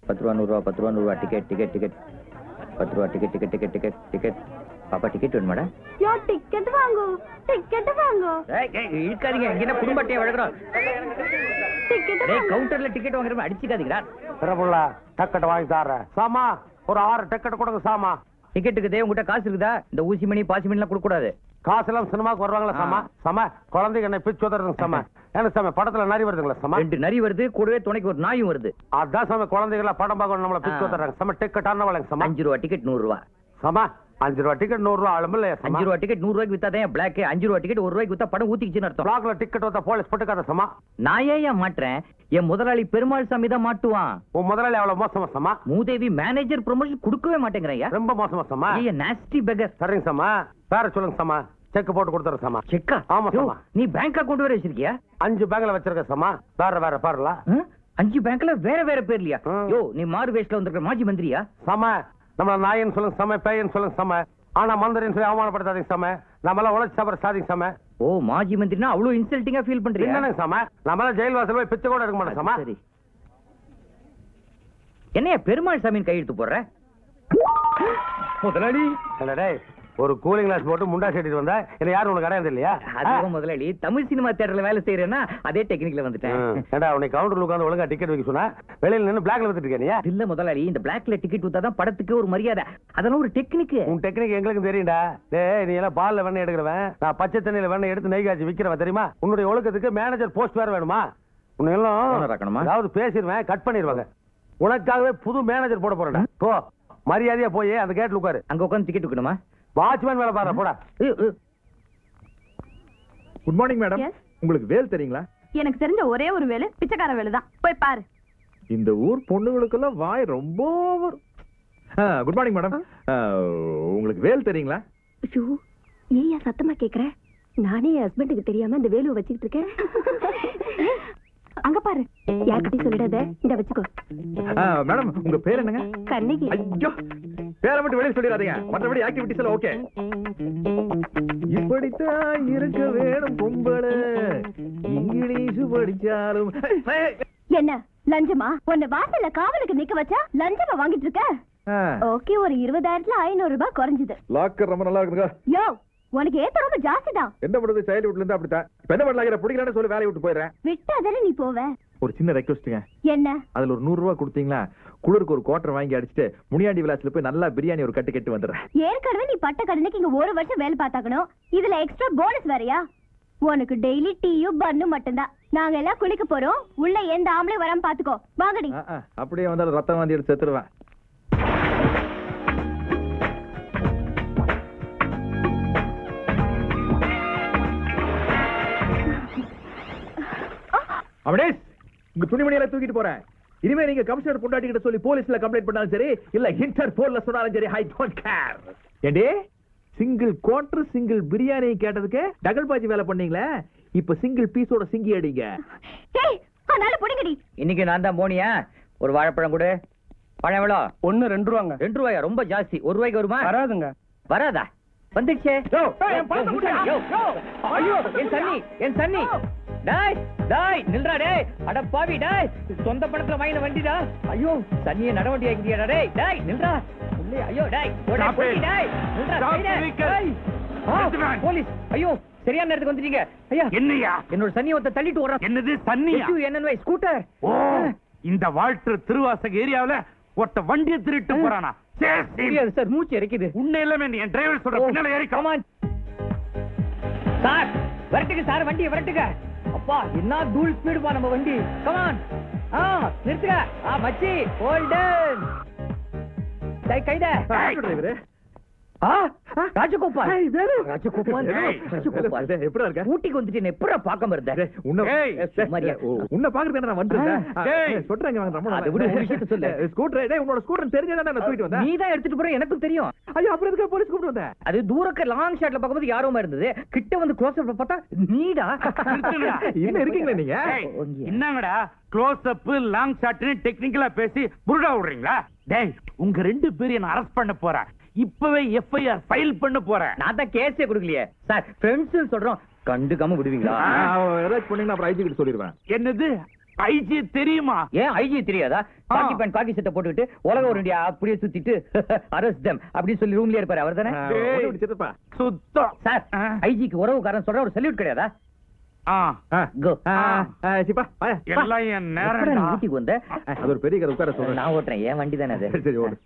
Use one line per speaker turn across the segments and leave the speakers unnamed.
பத்து ரூபா நூறுரூவா பத்து ரூபா நூறுரூவா டிக்கெட் டிக்கெட் டிக்கெட் பத்து ரூபா ticket ticket ticket ticket ticket பாப்பா டிக்கெட் வேணுமாடா
யோ டிக்கெட் வாங்கு டிக்கெட் வாங்கு
ஏய், ஏய், இழுக்காதீங்க இங்க என்ன குடும்பத்தையே வழங்குறோம்
டிக்கெட்
டேய் கவுண்டர்ல டிக்கெட் வாங்குறப்ப அடிச்சுக்காதீங்கடா
பிரபுள்ள டிக்கெட் வாங்கி தர்றேன் சாமா ஒரு ஆறு டிக்கெட் கொடுங்க சாமா
டிக்கெட்டுக்கு தே உங்ககிட்ட காசு இருக்குதா இந்த ஊசி மணி பாசி மணிலாம் கொடுக்க கூடாது
காசு எல்லாம் சினிமாக்கு வருவாங்களா சாமா சாமா குழந்தைங்க என்ன பிச்சு உதறதுங்க சாமா என்ன சாமி படத்துல நரி வருதுங்களா சாமா
ரெண்டு நரி வருது கூடவே துணைக்கு ஒரு நாயும் வருது
அதான் சாமி குழந்தைங்கள படம் பார்க்கணும் நம்மள பிச்சு
ஆ.
உதறாங்க சாமா டிக்கெட் ஆனவளங்க சாமா
அஞ்சு ரூபா டிக்கெட் நூறு ரூபா
சாமா அஞ்சு ரூபா டிக்கெட் நூறு ரூபா ஆளுமில்ல
அஞ்சு ரூபா டிக்கெட் நூறு ரூபாய்க்கு வித்தாதான் பிளாக் அஞ்சு ரூபா டிக்கெட் ஒரு ரூபாய்க்கு வித்தா படம் ஊத்திக்கிச்சுன்னு அர்த்தம்
பிளாக்ல டிக்கெட் வந்தா போலீஸ் போட்டுக்காத சாமா
நான் ஏன் ஏன் மாட்டுறேன் என் முதலாளி பெருமாள் சாமி தான் மாட்டுவான்
உன் முதலாளி அவ்வளவு மோசமா சாமா
மூதேவி மேனேஜர் ப்ரொமோஷன் கொடுக்கவே மாட்டேங்கிறேன்
ரொம்ப மோசமா சாமா
ஐயா நாஸ்டி பெகர்
சரிங்க சாமா பேர சொல்லுங்க சாமா செக் போட்டு கொடுத்துறேன் சாமா
செக்கா
ஆமா,
யோ,
சாமா.
நீ பேங்க் அக்கவுண்ட் வேற வச்சிருக்கியா
அஞ்சு பேங்க்ல வச்சிருக்கேன் சாமா வேற வேற பாருல
ஆ? அஞ்சு பேங்க்ல வேற வேற பேர்லயா
ஆ.
யோ நீ மாறு வேஷ்ல வந்திருக்க மாஜி மந்திரியா
சம நம்மள நாயன்னு சொல்லுங்க சம பேயன்னு சொல்லுங்க சம ஆனா மந்திரின்னு சொல்லி அவமானப்படுத்தாதீங்க சம நம்மளாம் உழைச்சி சாப்பிட சாதிங்க சம
ஓ மாஜி மந்திரினா அவ்வளவு இன்சல்ட்டிங்கா ஃபீல் பண்றியா
என்னங்க சம நம்மளாம் ஜெயில் வாசல் போய் பிச்சை கூட இருக்க மாட்டோம் சம
சரி என்னையா பெருமாள் சாமின்னு கையெழுத்து போடுற
முதலாளி டேய் ஒரு கூலிங் கிளாஸ் போட்டு முண்டா செட்டிட்டு வந்தா என்ன யாரும் உனக்கு கிடையாது இல்லையா
அதுவும் முதலாளி தமிழ் சினிமா தியேட்டர்ல வேலை செய்யறேன்னா அதே டெக்னிக்ல வந்துட்டேன்
ம். ஏண்டா உன்னை கவுண்டர்ல உட்காந்து ஒழுங்கா டிக்கெட் வைக்க சொன்னா வெளியில நின்னு பிளாக்ல வித்துட்டு இருக்க நீ
அது இல்ல முதலாளி இந்த பிளாக்ல டிக்கெட் வித்தாதான் படத்துக்கு ஒரு மரியாதை அதெல்லாம் ஒரு டெக்னிக்
உன் டெக்னிக் எங்களுக்கு தெரியும்டா டேய் நீ எல்லாம் பால்ல வெண்ணெய் எடுக்கிறவன் நான் பச்சை தண்ணியில வெண்ணெய் எடுத்து நெய் காய்ச்சி விக்கிறவன் தெரியுமா உன்னுடைய ஒழுக்கத்துக்கு மேனேஜர் போஸ்ட் வேற வேணுமா உன்னை
Owner
எல்லாம்
ஆக்கணுமா?
ஏதாவது பேசிடுவேன் கட் பண்ணிடுவாங்க உனக்காகவே புது மேனேஜர் போட போறேன்டா போ மரியாதையா போய் அந்த கேட்ல உட்காரு
அங்க உட்காந்து டிக்கெட் விக்கணுமா
வாட்ச்மேன் வேலை பாரு போடா
ஏ, ஏ.
Good morning madam
Yes.
உங்களுக்கு வேல் தெரியுங்களா
எனக்கு தெரிஞ்ச ஒரே ஒரு வேலை பிச்சைக்கார வேலை தான் போய் பாரு
இந்த ஊர் பொண்ணுங்களுக்கெல்லாம் வாய் ரொம்ப குட் மார்னிங் மேடம் உங்களுக்கு வேல் தெரியுங்களா
ஐயோ ஏன் சத்தமா கேக்குற நானே என் ஹஸ்பண்டுக்கு தெரியாம இந்த வேலுவை வச்சுக்கிட்டு இருக்கேன் அங்க பாரு யார்கிட்டயும் சொல்லிடாத இந்த வச்சுக்கோ
மேடம் உங்க பேர் என்னங்க
கண்ணகி
ஐயோ பேரை மட்டும் வெளியே சொல்லிடாதீங்க மற்றபடி ஆக்டிவிட்டிஸ் எல்லாம் ஓகே இப்படித்தான் இருக்க வேணும் பொம்பளை இங்கிலீஷ் படிச்சாலும் ஏய்,
என்ன லஞ்சமா உன்னை வாசல்ல காவலுக்கு நிக்க வச்சா லஞ்சமா வாங்கிட்டு இருக்க
ஆ,
ஓகே ஒரு இருபதாயிரத்துல ஐநூறு ரூபாய் குறைஞ்சது
லாக்கர் ரொம்ப நல்லா இருக்குங்க
யோ உனக்கு ஏத்த ரொம்ப ஜாஸ்தி தான்
என்ன பண்றது சைல்ட்ஹுட்ல இருந்து அப்படித்தான் இப்ப என்ன பண்ணலாம் பிடிக்கலான்னு சொல்லி வேலையை விட்டு போயிடுறேன்
விட்டாதானே நீ போவ
ஒரு சின்ன ரெக்வஸ்ட்டுங்க
என்ன
அதுல ஒரு நூறு ரூபாய் கொடுத்தீங்களா குளிருக்கு ஒரு குவார்டர் வாங்கி அடிச்சுட்டு முனியாண்டி விலாஸ்ல போய் நல்லா பிரியாணி ஒரு கட்டு கட்டு வந்துடுறேன்
ஏற்கனவே நீ பட்ட கடனுக்கு இங்க ஒரு வருஷம் வேலை பார்த்தாக்கணும் இதுல எக்ஸ்ட்ரா போனஸ் வேறயா உனக்கு டெய்லி டீயும் பன்னு மட்டும்தான் நாங்க எல்லாம் குளிக்க போறோம் உள்ள எந்த ஆம்பளையும் வராம பாத்துக்கோ வாங்கடி
ஆ, ஆ, அப்படியே வந்தாலும் ரத்தம் வாந்தி எடுத்து செத்துருவேன் அவனே உங்க துணிமணியெல்லாம் தூக்கிட்டு போறேன் இனிமே நீங்க கமிஷனர் பொண்டாட்டிகிட்ட சொல்லி போலீஸ்ல கம்ப்ளைண்ட் பண்ணாலும் சரி இல்ல இன்டர் போன்ல சொன்னாலும் சரி ஐ டோன்ட் கேர் ஏண்டே சிங்கிள் குவார்டர் சிங்கிள் பிரியாணி கேட்டதுக்கு டபுள் பாஜி வேலை பண்ணீங்களே இப்ப சிங்கிள் பீஸோட சிங்கி அடிங்க
ஏய் அதனால புடிங்கடி
இன்னைக்கு நான் தான் போனியா ஒரு வாழைப்பழம் கொடு பழம் எவ்வளோ
ஒண்ணு ரெண்டு ரூபாங்க
ரெண்டு ரூபாயா ரொம்ப ஜாஸ்தி ஒரு ரூபாய்க்கு வருமா
வராதுங்க
வராதா வந்துடுச்சே
யோ, என் பணத்தை கொடுயா.
யோ,
யோ.
ஐயோ என் சன்னி என் சன்னி டேய் டேய் நில்றா டேய் அட பாவி டேய் சொந்த பணத்துல வாங்கின வண்டிடா ஐயோ சன்னியை நடவண்டி ஆக்கிட்டியாடா டேய் டேய் நில்றா இல்லையே, ஐயோ டேய் ஓடே,
Stop
போடி,
it.
டேய் நில்றா
Stop
டேய்,
the vehicle.
டேய். ஆ,
நிறுத்துவேன்.
போலீஸ் ஐயோ சரியான நேரத்துக்கு வந்துட்டீங்க ஐயா
என்னையா
என்னோட சன்னி ஒருத்த தள்ளிட்டு வர்றான்
என்னது தண்ணியா
என்னன்னு ஸ்கூட்டர்
ஓ இந்த வாழ்த்து திருவாசக ஏரியாவுல ஒருத்த வண்டியை திருட்டு போறானா சரி, சரி.
சார் மூச்சு இறக்குது
உன்னை எல்லாமே நீ என் டிரைவர் சொல்ற பின்னால ஏறி come on.
சார் வரட்டுங்க சார் வண்டியை வரட்டுங்க அப்பா என்ன தூள் ஸ்பீடுப்பா நம்ம வண்டி கமான் ஆ நிறுத்துங்க ஆ மச்சி ஹோல்டன் டேய் கைட
ஏய்.
டிரைவரு
ஆ ராஜகோபால்
ஏய், வேலு.
ராஜகோபால்
ஏய்,
ராஜகோபால்
வேலு, எப்படிடா இருக்க?
ஊட்டிக்கு வந்துட்டு என்ன எப்படா பார்க்காம இருந்த
டேய், உன்னை
ஏய்,
ஏய்,
சும்மாரியா.
ஓ, உன்னை பாக்குறதுக்கு நான் வந்துட்டேன்
ஆ,
டேய்.
சொல்றேங்க வாங்க ரொம்ப
அதை விடு, ஒரு விஷயத்தை சொல்லு.
ஸ்கூட்டர் டேய் உன்னோட ஸ்கூட்டர் தெரிஞ்சதா நான் தூக்கிட்டு வந்தேன்
நீ தான் எடுத்துட்டு போற எனக்கும் தெரியும்
ஐயோ அப்புறம் எதுக்கு போலீஸ் கூப்பிட்டு வந்தேன்
அது தூரக்க லாங் ஷாட்ல பார்க்கும்போது யாரோமா இருந்தது கிட்ட வந்து க்ளோஸ் அப்ல பார்த்தா நீடா
நிறுத்துங்கடா.
இன்னும் இருக்கீங்களா நீங்க
ஏய், என்னங்கடா க்ளோஸ் அப் லாங் ஷாட்னு டெக்னிக்கலா பேசி புருடா விடுறீங்களா டேய் உங்க ரெண்டு பேரையும் நான் அரெஸ்ட் பண்ண போறேன் இப்பவே எஃப்ஐஆர் ஃபைல் பண்ண போறேன்
நான் தான் கேஸே கொடுக்கலையே சார் ஃப்ரெண்ட்ஸ் சொல்றோம் கண்டுக்காம விடுவீங்களா
ஏதாச்சும் பண்ணீங்கன்னா அப்புறம் ஐஜி கிட்ட சொல்லிடுவேன்
என்னது ஐஜி தெரியுமா
ஏன் ஐஜி தெரியாதா காக்கி பேண்ட் காக்கி சட்டை போட்டுக்கிட்டு உலக ஒரு இந்தியா அப்படியே சுத்திட்டு அரஸ்ட் தம் அப்படின்னு சொல்லி ரூம்லயே இருப்பாரு அவர் தானே
டேய்.
ஒண்ணு இப்படி சித்தப்பா.
சுத்தம்
சார்
ஆ.
ஐஜிக்கு உறவுக்காரன் சொல்ற ஒரு சல்யூட் கிடையாதா
ஆ,
ஆ,
கோ
ஆ, ஆ, சிப்பா, வாயா, வா.
எல்லாம் என்
எப்படா நீ
நேரம்
வீட்டுக்கு வந்த
அது ஒரு பெரிய கதை உட்கார சொல்றேன்
நான் ஓட்டுறேன் என் வண்டி தானே அது
சரி, சரி, ஓடு.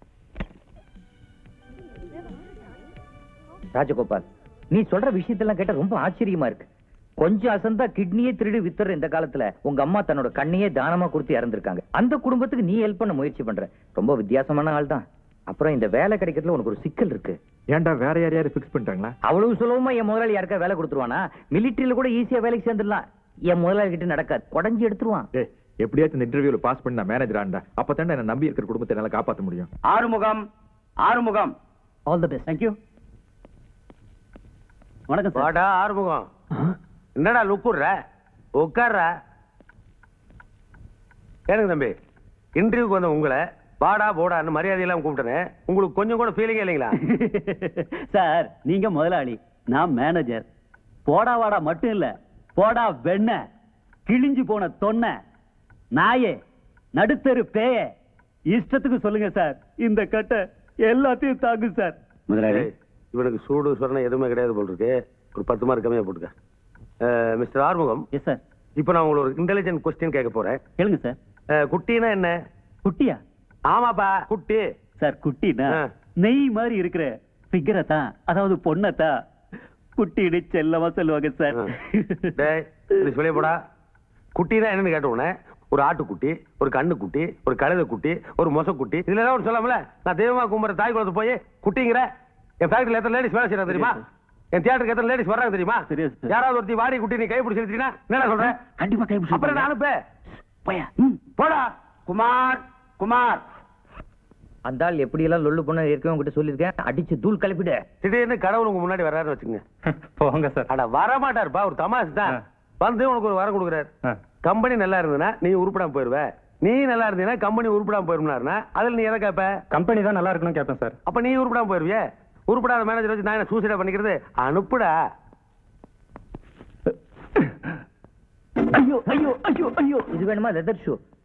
ராஜகோபால் நீ சொல்ற விஷயத்தெல்லாம் கேட்டா ரொம்ப ஆச்சரியமா இருக்கு கொஞ்சம் அசந்தா கிட்னியே திருடி வித்துற இந்த காலத்துல உங்க அம்மா தன்னோட கண்ணையே தானமா கொடுத்து இறந்திருக்காங்க அந்த குடும்பத்துக்கு நீ ஹெல்ப் பண்ண முயற்சி பண்ற ரொம்ப வித்தியாசமான ஆள் தான் அப்புறம் இந்த வேலை கிடைக்கிறதுல உனக்கு ஒரு சிக்கல் இருக்கு
ஏன்டா வேற யார் யாரும் ஃபிக்ஸ் பண்ணிட்டாங்களா
அவ்வளவு சுலபமா என் முதலாளி யாருக்கா வேலை கொடுத்துருவானா மிலிட்டரியில கூட ஈஸியா வேலைக்கு சேர்ந்துடலாம் என் முதலாளி கிட்ட நடக்காது உடஞ்சி எடுத்துருவான்
டேய் எப்படியாச்சும் இந்த இன்டர்வியூல பாஸ் பண்ணி நான் மேனேஜர் ஆண்டா அப்பதான் என்ன நம்பி இருக்கிற குடும்பத்தை என்னால காப்பாத்த முடியும்
Arumugam Arumugam
all the best
thank you வணக்கம் சார்
வாடா ஆறுமுகம் என்னடா லுக்குடுற உட்கார்ற ஏனுங்க தம்பி இன்டர்வியூக்கு வந்த உங்களை வாடா போடான்னு மரியாதையெல்லாம் கூப்பிட்டேன் உங்களுக்கு கொஞ்சம் கூட ஃபீலிங்கே இல்லைங்களா
சார் நீங்க முதலாளி நான் மேனேஜர் போடா வாடா மட்டும் இல்ல போடா வெண்ண கிழிஞ்சு போன தொன்ன நாயே நடுத்தரு பேய இஷ்டத்துக்கு சொல்லுங்க சார் இந்த கட்டை எல்லாத்தையும் தாங்கும் சார் முதலாளி
ஏய், இவனுக்கு சூடு சொரணை எதுவுமே கிடையாது போல் இருக்கு ஒரு பத்து மார்க் கம்மியா போட்டுக்க அஹ், மிஸ்டர் ஆறுமுகம்
எஸ் சார்
இப்போ நான் உங்களுக்கு ஒரு இன்டெலிஜென்ட் கொஸ்டின் கேட்க போறேன்
கேளுங்க சார்
அஹ், குட்டினா என்ன
குட்டியா
ஆமாப்பா குட்டி
சார் குட்டினா
ஆ.
நெய் மாதிரி இருக்கிற ஃபிகரை தான் அதாவது பொண்ணை தான் குட்டின்னு செல்லமா சொல்லுவாங்க சார்
ஆ. டேய் இது சொல்லிய போடா குட்டினா என்னன்னு கேட்ட உடனே ஒரு ஆட்டுக்குட்டி ஒரு கண்ணுக்குட்டி ஒரு கழுதை குட்டி ஒரு மொசக்குட்டி இதுல ஏதாவது ஒன்று சொல்லாமல நான் தெய்வமா கும்பிட்ற தாய் குளத்து போய் குட்டிங்கிற என் ஃபேக்டரியில் எத்தனை லேடிஸ் வேலை செய்யறாங்க தெரியுமா என் தியேட்டருக்கு எத்தனை லேடிஸ் வர்றாங்க தெரியுமா
சரியா சார்.
யாராவது ஒருத்தி வாடி குட்டி நீ கை பிடிச்சி எடுத்தீங்கன்னா என்ன சொல்றேன்
கண்டிப்பா கை பிடிச்சு
அப்புறம் நான் அனுப்பு
போயா
போடா
குமார் குமார்
அந்த ஆள் எப்படி எல்லாம் லொல்லு பண்ண ஏற்கனவே உங்ககிட்ட சொல்லியிருக்கேன் அடிச்சு தூள் கிளப்பிடு
திடீர்னு கடவுள் உங்க முன்னாடி வர்றாருன்னு வச்சுங்க
போங்க சார்
அட வர மாட்டாருப்பா ஒரு தமாஷ் தான்
ஆ.
வந்து உனக்கு ஒரு வரம் கொடுக்குறாரு கம்பெனி நல்லா இருந்ததுன்னா நீ உருப்படாம போயிருவ நீ நல்லா இருந்தீங்கன்னா கம்பெனி உருப்படாம போயிருந்தாருன்னா அதுல நீ எதை கேட்ப
கம்பெனி தான் நல்லா இருக்கணும் கேட்பேன் சார்
அப்ப நீ உருப்படாம போயிருவியே உருப்படாத மேனேஜர் வச்சு நான் என்ன சூசைடா பண்ணிக்கிறது அனுப்புடா
ஐயோ ஐயோ ஐயோ ஐயோ
இது வேணுமா லெதர் ஷூ